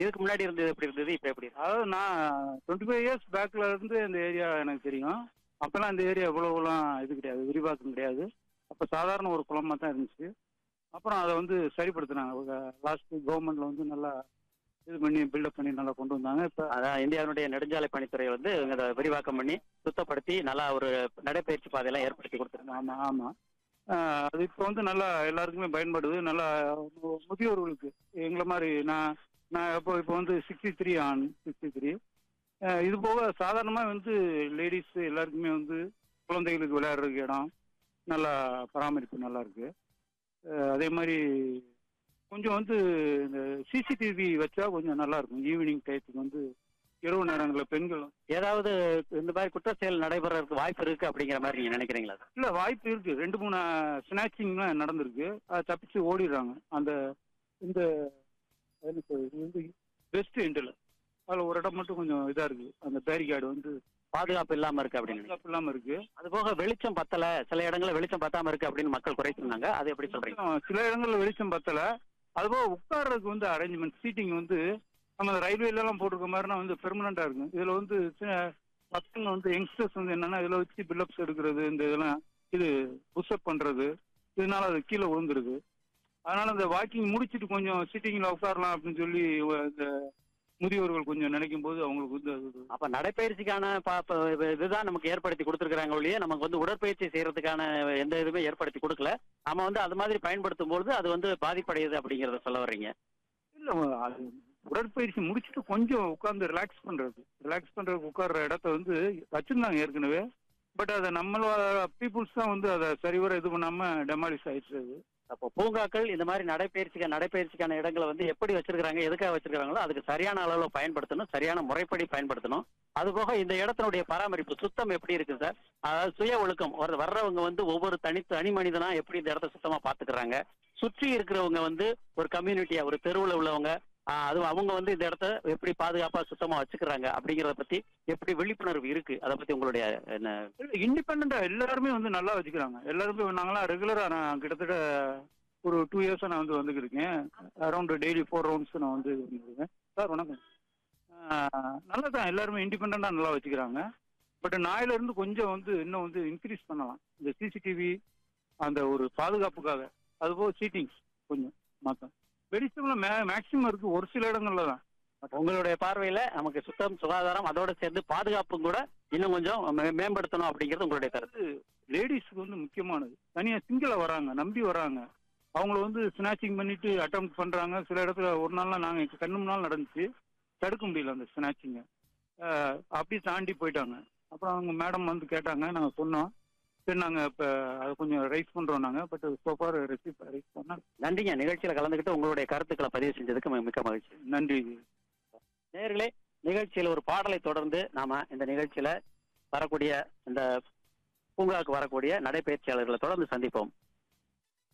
இதுக்கு முன்னாடி இருந்தது எப்படி இருந்தது இப்ப எப்படி இருக்கு? அதாவது நான் டுவெண்ட்டி ஃபைவ் இயர்ஸ் பேக்ல இருந்து இந்த ஏரியா எனக்கு தெரியும் அப்பெல்லாம் இந்த ஏரியா இவ்வளவுலாம் இது கிடையாது விரிவாக்கம் கிடையாது அப்போ சாதாரண ஒரு குளமா தான் இருந்துச்சு அப்புறம் அதை வந்து சரிப்படுத்தினாங்க லாஸ்ட் கவர்மெண்ட்ல வந்து நல்லா இது பண்ணி பில்டப் பண்ணி நல்லா கொண்டு வந்தாங்க இப்போ அதான் இந்தியாவினுடைய நெடுஞ்சாலை பணித்துறை வந்து இவங்க அதை விரிவாக்கம் பண்ணி சுத்தப்படுத்தி நல்லா ஒரு நடைப்பயிற்சி பாதையெல்லாம் ஏற்படுத்தி கொடுத்துருக்காங்க ஆமா ஆமா ஆஹ் அது இப்போ வந்து நல்லா எல்லாருக்குமே பயன்படுது நல்லா மு- முதியோர்களுக்கு எங்களை மாதிரி நான் நான் இப்போ இப்போ வந்து sixty three on sixty three இது போக சாதாரணமாக வந்து லேடிஸ் எல்லாருக்குமே வந்து குழந்தைகளுக்கு விளையாடுறதுக்கு இடம் நல்லா பராமரிப்பு நல்லா இருக்கு ஆஹ் அதே மாதிரி கொஞ்சம் வந்து இந்த சிசிடிவி வச்சா கொஞ்சம் நல்லா இருக்கும் ஈவினிங் டயத்துக்கு வந்து இரவு நேரங்களில் பெண்கள் ஏதாவது இந்த மாதிரி குற்ற செயல் நடைபெறதுக்கு வாய்ப்பு இருக்கு அப்படிங்கிற மாதிரி நீங்க நினைக்கிறீங்களா இல்ல வாய்ப்பு இருக்கு ரெண்டு மூணு ஸ்னாச்சிங்லாம் நடந்திருக்கு அது தப்பிச்சு ஓடிடுறாங்க அந்த இந்த என்ன சொல்றது, இது வந்து பெஸ்ட் எண்டில் அதில் ஒரு இடம் மட்டும் கொஞ்சம் இதா இருக்கு அந்த பேரிகார்டு வந்து பாதுகாப்பு இல்லாம இருக்கு அப்படின்னு நினைக்கிறீங்க. பாதுகாப்பு இல்லாம இருக்கு அது போக வெளிச்சம் பத்தல சில இடங்கள்ல வெளிச்சம் பத்தாம இருக்கு அப்படின்னு மக்கள் குறை சொன்னாங்க அது எப்படி சொல்றீங்க கொஞ்சம் சில இடங்கள்ல வெளிச்சம் பத்தல அதுபோக உட்கார்றதுக்கு வந்து அரேஞ்ச்மெண்ட் சீட்டிங் வந்து நம்ம ரயில்வேல எல்லாம் போட்டிருக்க மாதிரினா வந்து பெர்மனண்டா இருக்கும் இதுல வந்து சின்ன பசங்க வந்து யங்ஸ்டர்ஸ் வந்து என்னன்னா இதுல வச்சு பில்லப்ஸ் எடுக்கிறது இந்த இதெல்லாம் இது புஷ்அப் பண்றது இதனால அது கீழே விழுந்துருது அதனால இந்த வாக்கிங் முடிச்சிட்டு கொஞ்சம் சீட்டிங்ல உட்காரலாம் அப்படின்னு சொல்லி வ- இந்த முதியோர்கள் கொஞ்சம் நினைக்கும் போது அவங்களுக்கு வந்து அது அப்ப நடைப்பயிற்சிக்கான ப- ப- இதுதான் நமக்கு ஏற்படுத்தி கொடுத்துருக்காங்க ஒழிய நமக்கு வந்து உடற்பயிற்சி செய்யறதுக்கான எந்த இதுவுமே ஏற்படுத்தி கொடுக்கல நம்ம வந்து அது மாதிரி பயன்படுத்தும் பொழுது அது வந்து பாதிப்படையுது அப்படிங்கறத சொல்ல வர்றீங்க இல்ல அது உடற்பயிற்சி முடிச்சுட்டு கொஞ்சம் உட்கார்ந்து ரிலாக்ஸ் பண்றது ரிலாக்ஸ் பண்றதுக்கு உட்கார்ற இடத்த வந்து வச்சிருந்தாங்க ஏற்கனவே பட் அதை நம்மளோட பீப்புள்ஸ் தான் வந்து அதை சரிவர இது பண்ணாம டெமாலிஷ் ஆயிடுச்சு அது அப்போ பூங்காக்கள் இந்த மாதிரி நடைப்பயிற்சிக்கு நடைப்பயிற்சிக்கான இடங்களை வந்து எப்படி வச்சிருக்காங்க எதுக்காக வச்சிருக்காங்களோ அதுக்கு சரியான அளவுல பயன்படுத்தணும் சரியான முறைப்படி பயன்படுத்தணும் அது போக இந்த இடத்தினுடைய பராமரிப்பு சுத்தம் எப்படி இருக்கு சார் அதாவது சுய ஒழுக்கம் ஒரு வர்றவங்க வந்து ஒவ்வொரு தனி தனி மனிதனா எப்படி இந்த இடத்த சுத்தமா பாத்துக்கிறாங்க சுற்றி இருக்கிறவங்க வந்து ஒரு கம்யூனிட்டியா ஒரு தெருவுல உள்ளவங்க ஆஹ் அதுவும் அவங்க வந்து இந்த இடத்த எப்படி பாதுகாப்பா சுத்தமா வச்சுக்கிறாங்க அப்படிங்கறத பத்தி எப்படி விழிப்புணர்வு இருக்கு அதை பத்தி உங்களுடைய என்ன இண்டிபெண்டா எல்லாருமே வந்து நல்லா வச்சுக்கிறாங்க எல்லாருமே நாங்களாம் ரெகுலரா நான் கிட்டத்தட்ட ஒரு டூ இயர்ஸா நான் வந்து வந்துட்டு இருக்கேன் அரௌண்ட் டெய்லி ஃபோர் ரவுண்ட்ஸ் நான் வந்து வந்துருக்கேன் சார் வணக்கம் ஆஹ் நல்லா தான் எல்லாருமே இண்டிபெண்டா நல்லா வச்சுக்கிறாங்க பட் நாயில இருந்து கொஞ்சம் வந்து இன்னும் வந்து இன்க்ரீஸ் பண்ணலாம் இந்த சிசிடிவி அந்த ஒரு பாதுகாப்புக்காக அதுபோக சீட்டிங்ஸ் கொஞ்சம் மாத்தம் வெளிச்சம்ல மே மேக்சிமம் இருக்கு ஒரு சில இடங்கள்ல தான் உங்களுடைய பார்வையில நமக்கு சுத்தம் சுகாதாரம் அதோட சேர்ந்து பாதுகாப்பும் கூட இன்னும் கொஞ்சம் மே- மேம்படுத்தணும் அப்படிங்கிறது உங்களுடைய கருத்து லேடிஸ்க்கு வந்து முக்கியமானது தனியா சிங்கிளா வராங்க நம்பி வராங்க அவங்கள வந்து ஸ்நாச்சிங் பண்ணிட்டு அட்டம் பண்றாங்க சில இடத்துல ஒரு நாள்லாம் நாங்க கண்ணு முன்னால் நடந்துச்சு தடுக்க முடியல அந்த ஸ்நாச்சிங்க அப்படியே தாண்டி போயிட்டாங்க அப்புறம் அவங்க மேடம் வந்து கேட்டாங்க நாங்க சொன்னோம் சரி நாங்க இப்ப அதை கொஞ்சம் ரைஸ் பண்றோம் நாங்க பட் சோஃபார் ரெசிப் ரைஸ் பண்ணா நன்றிங்க நிகழ்ச்சியில கலந்துக்கிட்டு உங்களுடைய கருத்துக்களை பதிவு செஞ்சதுக்கு மி- மிக்க மகிழ்ச்சி நன்றி நேயர்களே நிகழ்ச்சியில ஒரு பாடலை தொடர்ந்து நாம இந்த நிகழ்ச்சியில வரக்கூடிய இந்த பூங்காவுக்கு வரக்கூடிய நடைபயிற்சியாளர்களை தொடர்ந்து சந்திப்போம்